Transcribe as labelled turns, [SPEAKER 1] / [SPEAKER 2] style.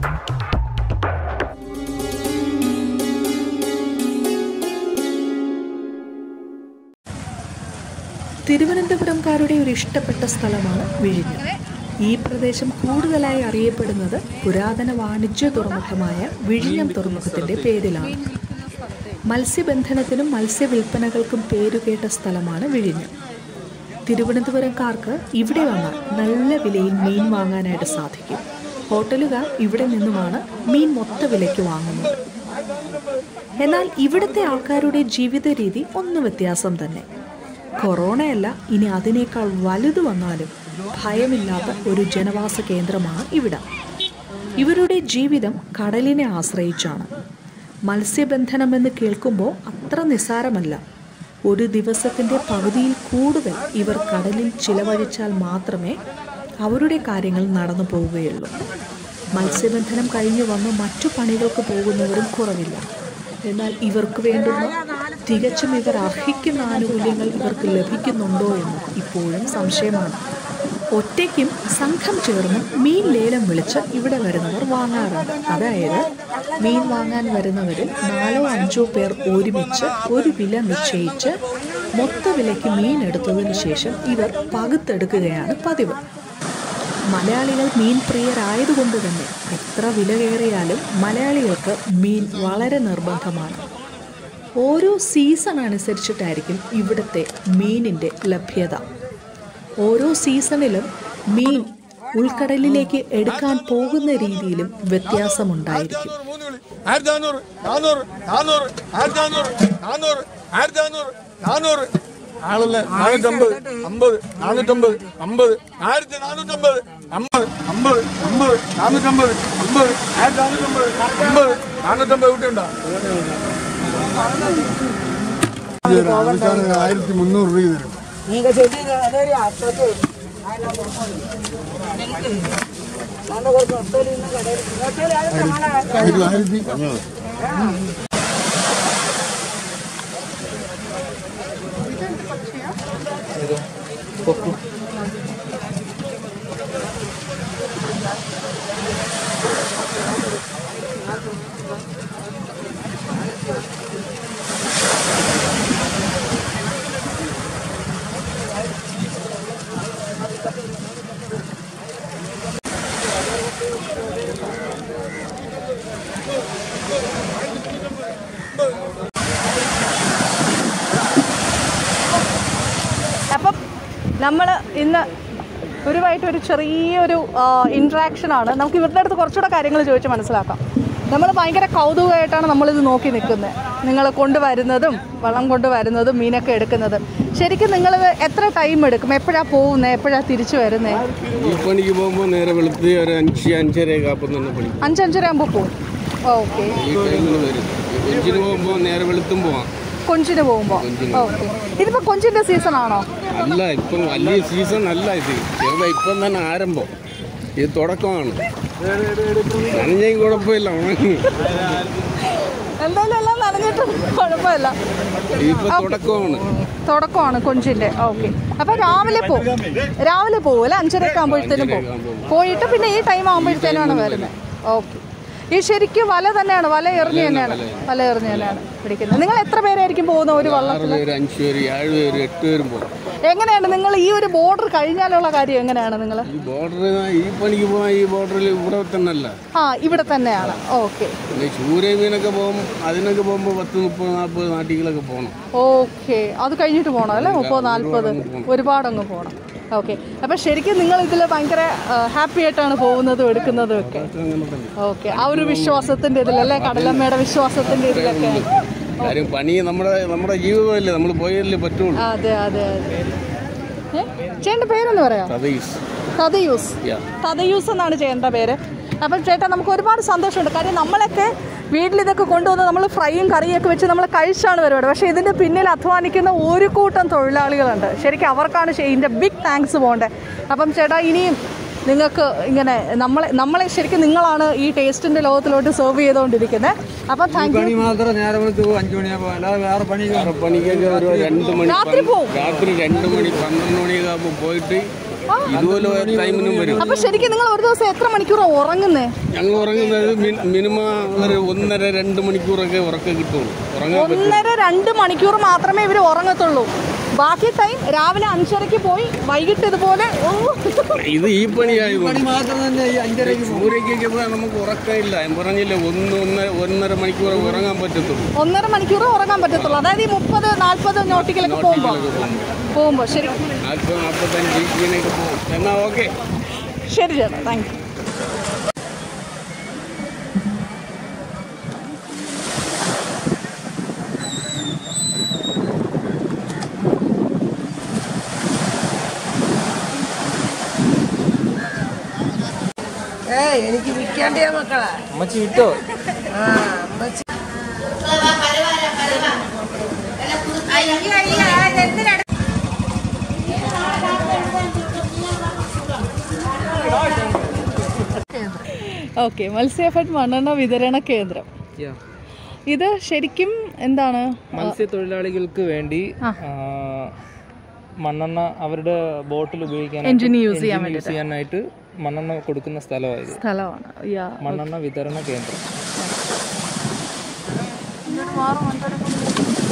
[SPEAKER 1] തിരുവനന്തപുരംകാരുടെ ഒരു ഇഷ്ടപ്പെട്ട സ്ഥലമാണ് വിഴിഞ്ഞം ഈ പ്രദേശം കൂടുതലായി അറിയപ്പെടുന്നത് പുരാതന വാണിജ്യ തുറമുഖമായ വിഴിഞ്ഞം തുറമുഖത്തിന്റെ പേരിലാണ് മത്സ്യബന്ധനത്തിനും മത്സ്യവില്പനകൾക്കും പേരുകേട്ട സ്ഥലമാണ് വിഴിഞ്ഞം തിരുവനന്തപുരംകാർക്ക് ഇവിടെ വന്നാൽ നല്ല വിലയിൽ മീൻ വാങ്ങാനായിട്ട് സാധിക്കും ഹോട്ടലുകാർ ഇവിടെ നിന്നുമാണ് മീൻ മൊത്ത വിലയ്ക്ക് വാങ്ങുന്നത് എന്നാൽ ഇവിടുത്തെ ആൾക്കാരുടെ ജീവിത രീതി ഒന്ന് വ്യത്യാസം തന്നെ കൊറോണയല്ല ഇനി അതിനേക്കാൾ വലുത് വന്നാലും ഭയമില്ലാത്ത ഒരു ജനവാസ കേന്ദ്രമാണ് ഇവിടം ഇവരുടെ ജീവിതം കടലിനെ ആശ്രയിച്ചാണ് മത്സ്യബന്ധനമെന്ന് കേൾക്കുമ്പോൾ അത്ര നിസ്സാരമല്ല ഒരു ദിവസത്തിൻ്റെ പകുതിയിൽ കൂടുതൽ ഇവർ കടലിൽ ചിലവഴിച്ചാൽ മാത്രമേ അവരുടെ കാര്യങ്ങൾ നടന്നു പോവുകയുള്ളൂ മത്സ്യബന്ധനം കഴിഞ്ഞു വന്ന് മറ്റു പണികൾക്ക് പോകുന്നവരും കുറവില്ല എന്നാൽ ഇവർക്ക് വേണ്ടുന്ന തികച്ചും ഇവർ അർഹിക്കുന്ന ആനുകൂല്യങ്ങൾ ഇവർക്ക് ലഭിക്കുന്നുണ്ടോ എന്ന് ഇപ്പോഴും സംശയമാണ് ഒറ്റയ്ക്കും സംഘം ചേർന്ന് മീൻ ലേലം വിളിച്ച് ഇവിടെ വരുന്നവർ വാങ്ങാറുണ്ട് അതായത് മീൻ വാങ്ങാൻ വരുന്നവരിൽ നാലോ അഞ്ചോ പേർ ഒരുമിച്ച് ഒരു വില നിശ്ചയിച്ച് മൊത്ത വിലയ്ക്ക് മീൻ എടുത്തതിന് ശേഷം ഇവർ പകുത്തെടുക്കുകയാണ് പതിവ് മലയാളികൾ മീൻ പ്രിയരായതുകൊണ്ട് തന്നെ എത്ര വില കയറിയാലും മലയാളികൾക്ക് മീൻ വളരെ നിർബന്ധമാണ് ഓരോ സീസൺ അനുസരിച്ചിട്ടായിരിക്കും ഇവിടുത്തെ മീനിൻ്റെ ലഭ്യത ഓരോ സീസണിലും മീൻ ഉൾക്കടലിലേക്ക് എടുക്കാൻ പോകുന്ന രീതിയിലും വ്യത്യാസമുണ്ടായിരിക്കും
[SPEAKER 2] ആയിരത്തി നാനൂറ് നാനൂറ് നാനൂറ് ആയിരത്തി നാനൂറ് നാനൂറ് ആയിരത്തി നാനൂറ് നാനൂറ് ആളല്ല നാനൂറ്റമ്പത് അമ്പത് നാനൂറ്റമ്പത് അമ്പത് ആയിരത്തി നാനൂറ്റമ്പത് അമ്പത് അമ്പത് അമ്പത് നാനൂറ്റമ്പത് അമ്പത് ആയിരത്തി നാനൂറ്റമ്പത് അമ്പത് നാനൂറ്റമ്പത് കുട്ടിയുണ്ടോ ആയിരത്തി മുന്നൂറ് രൂപ തരും
[SPEAKER 3] நீங்க செஞ்சது அதே அப்போ மண்ணை கொடுக்கும் சொல்லி
[SPEAKER 2] ആയിരത്തി ആയിരത്തി
[SPEAKER 4] അപ്പം നമ്മൾ ഇന്ന് ഒരുമായിട്ട് ഒരു ചെറിയൊരു ഇൻട്രാക്ഷനാണ് നമുക്ക് ഇവരുടെ അടുത്ത് കുറച്ചുകൂടെ കാര്യങ്ങൾ ചോദിച്ച് മനസ്സിലാക്കാം നമ്മൾ ഭയങ്കര കൗതുകമായിട്ടാണ് നമ്മളിത് നോക്കി നിൽക്കുന്നത് നിങ്ങൾ കൊണ്ടുവരുന്നതും വള്ളം കൊണ്ടുവരുന്നതും മീനൊക്കെ എടുക്കുന്നതും ശരിക്കും നിങ്ങൾ എത്ര ടൈം എടുക്കും എപ്പോഴാണ് പോകുന്നത് എപ്പോഴാണ് തിരിച്ചു വരുന്നത്
[SPEAKER 5] ഈ പണിക്ക് പോകുമ്പോൾ നേരെ വെളുത്ത് ഒരു അഞ്ച് അഞ്ചരയൊക്കെ ആപ്പം തന്നെ പണി
[SPEAKER 4] അഞ്ചഞ്ചര ആകുമ്പോൾ പോകും ഓക്കെ
[SPEAKER 5] ഈ ടൈമിൽ വരും കൊഞ്ചിന് പോകുമ്പോൾ നേരെ വെളുത്തും പോവാം
[SPEAKER 4] കൊഞ്ചിന് പോകുമ്പോൾ ഓക്കെ ഇതിപ്പോൾ കൊഞ്ചിൻ്റെ സീസൺ ആണോ
[SPEAKER 5] അല്ല ഇപ്പം വലിയ സീസൺ അല്ല ഇത് ചെറുതാ ഇപ്പം തന്നെ ആരംഭം ഇത് തുടക്കമാണ് നനഞ്ഞയും കുഴപ്പമില്ല ഉണങ്ങി
[SPEAKER 4] എന്തായാലും എല്ലാം നനഞ്ഞിട്ടും കുഴപ്പമില്ല
[SPEAKER 5] ഇപ്പൊ തുടക്കമാണ്
[SPEAKER 4] തുടക്കമാണ് കൊഞ്ചിന്റെ ഓക്കെ അപ്പൊ രാവിലെ പോകും രാവിലെ പോകും അല്ലെ അഞ്ചരയൊക്കെ ആകുമ്പോഴത്തേനും പോകും പോയിട്ട് പിന്നെ ഈ ടൈം ആകുമ്പോഴത്തേനാണ് വരുന്നത് ഓക്കെ ഈ ശരിക്കും വല തന്നെയാണ് വല എറിഞ്ഞ് തന്നെയാണ് വല എറിഞ്ഞ് തന്നെയാണ് പിടിക്കുന്നത് നിങ്ങൾ എത്ര പേരായിരിക്കും പോകുന്ന ഒരു
[SPEAKER 5] ആറ്
[SPEAKER 4] വള്ളത്തിൽ
[SPEAKER 5] പേര് അഞ്ച് പേര് ഏഴ് പേര് എട്ട് പേരും പോകും
[SPEAKER 4] എങ്ങനെയാണ് നിങ്ങൾ ഈ ഒരു ബോർഡർ കഴിഞ്ഞാലുള്ള കാര്യം എങ്ങനെയാണ് നിങ്ങൾ
[SPEAKER 5] ഈ ബോർഡർ ഈ പണിക്ക് പോകാൻ ഈ ബോർഡറിൽ ഇവിടെ തന്നെ അല്ല
[SPEAKER 4] ആ ഇവിടെ തന്നെയാണ് ഓക്കെ
[SPEAKER 5] പിന്നെ ചൂര മീനൊക്കെ പോകും അതിനൊക്കെ പോകുമ്പോൾ പത്ത് മുപ്പത് നാൽപ്പത് നാട്ടികളൊക്കെ പോകണം
[SPEAKER 4] ഓക്കെ അത് കഴിഞ്ഞിട്ട് പോകണം അല്ലേ മുപ്പത് നാൽപ്പത് ഒരുപാടങ്ങ് പോകണം ഓക്കെ അപ്പം ശരിക്കും നിങ്ങൾ ഇതിൽ ഭയങ്കര ഹാപ്പി ആയിട്ടാണ് പോകുന്നതും എടുക്കുന്നതും ഒക്കെ
[SPEAKER 5] അങ്ങനെ തന്നെ
[SPEAKER 4] ഓക്കെ ആ ഒരു വിശ്വാസത്തിന്റെ ഇതിലല്ലേ കടലമ്മയുടെ വിശ്വാസത്തിന്റെ ഇതിലൊക്കെ
[SPEAKER 5] കാര്യം പണി നമ്മുടെ നമ്മുടെ ജീവിതമല്ലേ നമ്മൾ പോയല്ലേ പറ്റുള്ളൂ
[SPEAKER 4] അതെ അതെ അതെ ഏ? ചേട്ടൻ്റെ പേരൊന്ന് പറയാം
[SPEAKER 5] സതീഷ്
[SPEAKER 4] തതയൂസ്
[SPEAKER 5] Yeah.
[SPEAKER 4] തതയൂസ് എന്നാണ് ചേട്ടൻ്റെ പേര് അപ്പം ചേട്ടാ നമുക്ക് ഒരുപാട് സന്തോഷമുണ്ട് കാര്യം നമ്മളൊക്കെ വീട്ടിൽ ഇതൊക്കെ കൊണ്ടുവന്ന് നമ്മൾ ഫ്രൈയും കറിയൊക്കെ വെച്ച് നമ്മൾ കഴിച്ചാണ് പരിപാടി പക്ഷേ ഇതിൻ്റെ പിന്നിൽ അധ്വാനിക്കുന്ന ഒരു കൂട്ടം തൊഴിലാളികളുണ്ട് ശരിക്കും അവർക്കാണ് ശ- ഇതിൻ്റെ ബിഗ് താങ്ക്സ് പോകേണ്ടത് അപ്പം ചേട്ടാ ഇനിയും നിങ്ങൾക്ക് ഇങ്ങനെ നമ്മളെ നമ്മളെ ശരിക്കും നിങ്ങളാണ് ഈ ടേസ്റ്റിൻ്റെ ലോകത്തിലോട്ട് സെർവ് ചെയ്തുകൊണ്ടിരിക്കുന്നത് അപ്പം താങ്ക് യു
[SPEAKER 6] മാത്രം നേരം വെളുത്ത് പോകും അഞ്ചു മണിയാകുമ്പോൾ അല്ലാതെ വേറെ പണി
[SPEAKER 5] വേറെ പണിക്കൊക്കെ ഒരു രണ്ട് മണി
[SPEAKER 4] രാത്രി പോവും?
[SPEAKER 5] രാത്രി രണ്ട് മണി പന്ത്രണ്ട് മണിയൊക്കെ ആകുമ്പോൾ പോയിട്ട് ഇതുപോലെ ടൈമിനും വരും
[SPEAKER 4] അപ്പൊ ശരിക്കും നിങ്ങൾ ഒരു ദിവസം എത്ര മണിക്കൂറാ ഉറങ്ങുന്നേ
[SPEAKER 5] ഞങ്ങൾ ഉറങ്ങുന്നത് മി- മിനിമം ഒരു ഒന്നര രണ്ട് മണിക്കൂറൊക്കെ ഉറക്കം കിട്ടുള്ളൂ ഉറങ്ങാൻ പറ്റും
[SPEAKER 4] ഒന്നര രണ്ട് മണിക്കൂർ മാത്രമേ ഇവർ ഉറങ്ങത്തുള്ളൂ ബാക്കി ടൈം രാവിലെ അഞ്ചരയ്ക്ക് പോയി വൈകിട്ട് ഇതുപോലെ ഓ,
[SPEAKER 5] ഇത് ഈ പണിയായതുകൊണ്ട്
[SPEAKER 6] മാത്രം തന്നെ ഈ അഞ്ചരയ്ക്ക്
[SPEAKER 5] സൂര്യക്കൊക്കെ പോയാൽ നമുക്ക് ഉറക്കമില്ല ഞാൻ പറഞ്ഞില്ല ഒന്ന് ഒന്ന് ഒന്നര മണിക്കൂർ ഉറങ്ങാൻ പറ്റത്തുള്ളൂ
[SPEAKER 4] ഒന്നര മണിക്കൂർ ഉറങ്ങാൻ പറ്റത്തുള്ളൂ അതായത് ഈ മുപ്പത് നാല്പത് നോട്ടിക്കലൊക്കെ പോകുമ്പോ പോകുമ്പോ ശരി
[SPEAKER 5] നാൽപ്പത് നാൽപ്പത്തഞ്ച് ഇങ്ങനെയൊക്കെ പോകും എന്നാൽ ഓക്കെ
[SPEAKER 4] ശരി ചേട്ടാ താങ്ക് യു
[SPEAKER 3] ഏയ് എനിക്ക് വിൽക്കേണ്ടിയ മക്കളെ
[SPEAKER 6] അമ്മച്ചി വിട്ടോ
[SPEAKER 3] ആ അമ്മച്ചി
[SPEAKER 4] ഓക്കെ മത്സ്യഫെഡ് മണ്ണെണ്ണ വിതരണ കേന്ദ്രം ഇത് ശരിക്കും എന്താണ്
[SPEAKER 7] മത്സ്യത്തൊഴിലാളികൾക്ക് വേണ്ടി ആ, മണ്ണെണ്ണ അവരുടെ ബോട്ടിൽ ഉപയോഗിക്കാൻ
[SPEAKER 4] Engine use ചെയ്യാൻ
[SPEAKER 7] യൂസ് ചെയ്യാനായിട്ട് മണ്ണെണ്ണ കൊടുക്കുന്ന സ്ഥലമായത്
[SPEAKER 4] സ്ഥലമാണ് യാ
[SPEAKER 7] മണ്ണെണ്ണ വിതരണ കേന്ദ്രം
[SPEAKER 4] മാറും